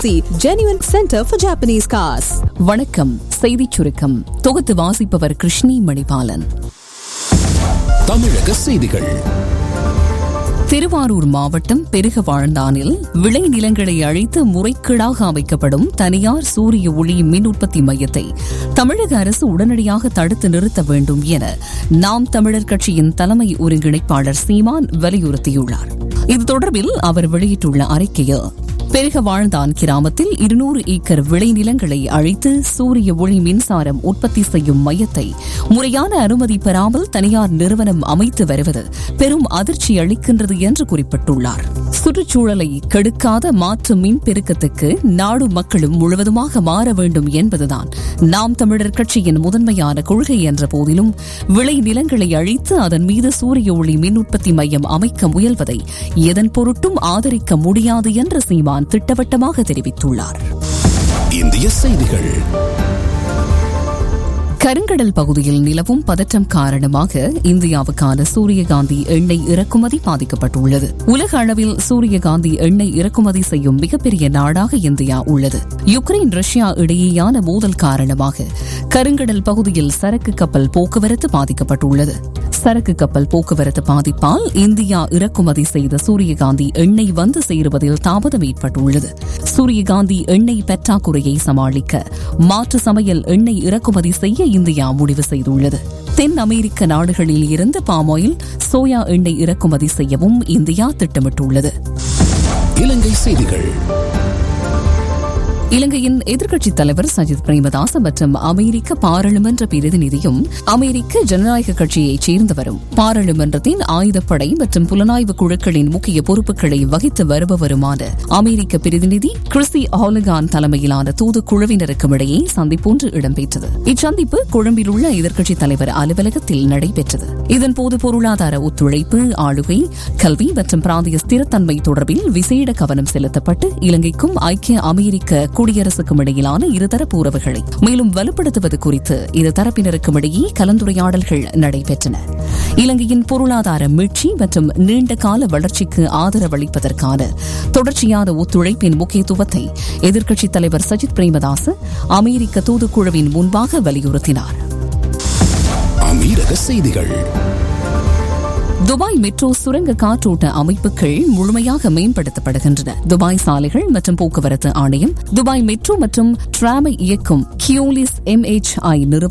City, genuine center for Japanese cars. வணக்கம் செய்திச் சுருக்கம் தொகுத்து வாசிப்பவர் கிருஷ்ணி மணிபாலன் தமிழக செய்திகள் திருவாரூர் மாவட்டம் பெருக வாழ்ந்தானில் விளை நிலங்களை அழித்து முறைகேடாக அமைக்கப்படும் தனியார் சூரிய ஒளி மின் உற்பத்தி மையத்தை தமிழக அரசு உடனடியாக தடுத்து நிறுத்த வேண்டும் என நாம் தமிழர் கட்சியின் தலைமை ஒருங்கிணைப்பாளர் சீமான் வலியுறுத்தியுள்ளார் இது தொடர்பில் அவர் வெளியிட்டுள்ள அறிக்கையில் பெருக வாழ்ந்தான் கிராமத்தில் இருநூறு ஏக்கர் விளைநிலங்களை அழித்து சூரிய ஒளி மின்சாரம் உற்பத்தி செய்யும் மையத்தை முறையான அனுமதி பெறாமல் தனியார் நிறுவனம் அமைத்து வருவது பெரும் அதிர்ச்சி அளிக்கின்றது என்று குறிப்பிட்டுள்ளார் சுற்றுச்சூழலை கெடுக்காத மாற்று மின் பெருக்கத்துக்கு நாடு மக்களும் முழுவதுமாக மாற வேண்டும் என்பதுதான் நாம் தமிழர் கட்சியின் முதன்மையான கொள்கை என்ற போதிலும் விளை நிலங்களை அழித்து அதன் மீது சூரிய ஒளி மின் உற்பத்தி மையம் அமைக்க முயல்வதை எதன் பொருட்டும் ஆதரிக்க முடியாது என்று சீமான் திட்டவட்டமாக தெரிவித்துள்ளார் இந்திய செய்திகள் கருங்கடல் பகுதியில் நிலவும் பதற்றம் காரணமாக இந்தியாவுக்கான சூரியகாந்தி எண்ணெய் இறக்குமதி பாதிக்கப்பட்டுள்ளது உலக அளவில் சூரியகாந்தி எண்ணெய் இறக்குமதி செய்யும் மிகப்பெரிய நாடாக இந்தியா உள்ளது யுக்ரைன் ரஷ்யா இடையேயான மோதல் காரணமாக கருங்கடல் பகுதியில் சரக்கு கப்பல் போக்குவரத்து பாதிக்கப்பட்டுள்ளது சரக்கு கப்பல் போக்குவரத்து பாதிப்பால் இந்தியா இறக்குமதி செய்த சூரியகாந்தி எண்ணெய் வந்து சேருவதில் தாமதம் ஏற்பட்டுள்ளது சூரியகாந்தி எண்ணெய் பற்றாக்குறையை சமாளிக்க மாற்று சமையல் எண்ணெய் இறக்குமதி செய்ய இந்தியா முடிவு செய்துள்ளது தென் அமெரிக்க நாடுகளில் இருந்து பாமாயில் சோயா எண்ணெய் இறக்குமதி செய்யவும் இந்தியா திட்டமிட்டுள்ளது இலங்கை செய்திகள் இலங்கையின் எதிர்க்கட்சித் தலைவர் சஜித் பிரேமதாச மற்றும் அமெரிக்க பாராளுமன்ற பிரதிநிதியும் அமெரிக்க ஜனநாயக கட்சியைச் சேர்ந்தவரும் பாராளுமன்றத்தின் ஆயுதப்படை மற்றும் புலனாய்வு குழுக்களின் முக்கிய பொறுப்புகளை வகித்து வருபவருமான அமெரிக்க பிரதிநிதி கிறிஸ்டி ஹாலகான் தலைமையிலான தூதுக்குழுவினருக்கும் இடையே சந்திப்பொன்று இடம்பெற்றது இச்சந்திப்பு கொழும்பில் உள்ள எதிர்க்கட்சித் தலைவர் அலுவலகத்தில் நடைபெற்றது இதன்போது பொருளாதார ஒத்துழைப்பு ஆளுகை கல்வி மற்றும் பிராந்திய ஸ்திரத்தன்மை தொடர்பில் விசேட கவனம் செலுத்தப்பட்டு இலங்கைக்கும் ஐக்கிய அமெரிக்க குடியரசுக்கும் இடையிலான இருதரப்பு உறவுகளை மேலும் வலுப்படுத்துவது குறித்து இரு தரப்பினருக்கும் இடையே கலந்துரையாடல்கள் நடைபெற்றன இலங்கையின் பொருளாதார மீட்சி மற்றும் நீண்ட கால வளர்ச்சிக்கு ஆதரவளிப்பதற்கான தொடர்ச்சியான ஒத்துழைப்பின் முக்கியத்துவத்தை எதிர்க்கட்சித் தலைவர் சஜித் பிரேமதாஸ் அமெரிக்க தூதுக்குழுவின் முன்பாக வலியுறுத்தினார் அமீரக செய்திகள் துபாய் மெட்ரோ சுரங்க காற்றோட்ட அமைப்புகள் முழுமையாக மேம்படுத்தப்படுகின்றன துபாய் சாலைகள் மற்றும் போக்குவரத்து ஆணையம் துபாய் மெட்ரோ மற்றும் டிராமை இயக்கும் கியோலிஸ் எம்ஹெச்ஐ நிறுவனம்